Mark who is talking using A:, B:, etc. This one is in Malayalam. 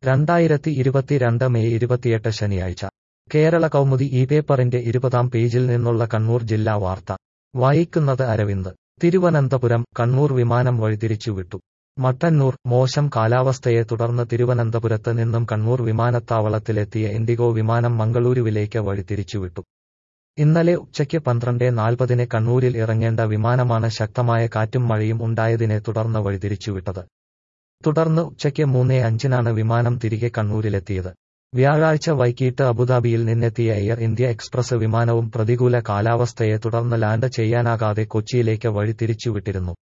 A: രണ്ടായിരത്തി ഇരുപത്തിരണ്ട് മെയ് ഇരുപത്തിയെട്ട് ശനിയാഴ്ച കേരള കൗമുദി ഈ പേപ്പറിന്റെ ഇരുപതാം പേജിൽ നിന്നുള്ള കണ്ണൂർ ജില്ലാ വാർത്ത വായിക്കുന്നത് അരവിന്ദ് തിരുവനന്തപുരം കണ്ണൂർ വിമാനം വഴിതിരിച്ചുവിട്ടു മട്ടന്നൂർ മോശം കാലാവസ്ഥയെ തുടർന്ന് തിരുവനന്തപുരത്ത് നിന്നും കണ്ണൂർ വിമാനത്താവളത്തിലെത്തിയ ഇൻഡിഗോ വിമാനം മംഗളൂരുവിലേക്ക് വഴിതിരിച്ചുവിട്ടു ഇന്നലെ ഉച്ചയ്ക്ക് പന്ത്രണ്ട് നാൽപ്പതിന് കണ്ണൂരിൽ ഇറങ്ങേണ്ട വിമാനമാണ് ശക്തമായ കാറ്റും മഴയും ഉണ്ടായതിനെ തുടർന്ന് വഴിതിരിച്ചുവിട്ടത് തുടർന്ന് ഉച്ചയ്ക്ക് മൂന്ന് അഞ്ചിനാണ് വിമാനം തിരികെ കണ്ണൂരിലെത്തിയത് വ്യാഴാഴ്ച വൈകിട്ട് അബുദാബിയിൽ നിന്നെത്തിയ എയർ ഇന്ത്യ എക്സ്പ്രസ് വിമാനവും പ്രതികൂല കാലാവസ്ഥയെ തുടർന്ന് ലാൻഡ് ചെയ്യാനാകാതെ കൊച്ചിയിലേക്ക് വഴിതിരിച്ചുവിട്ടിരുന്നു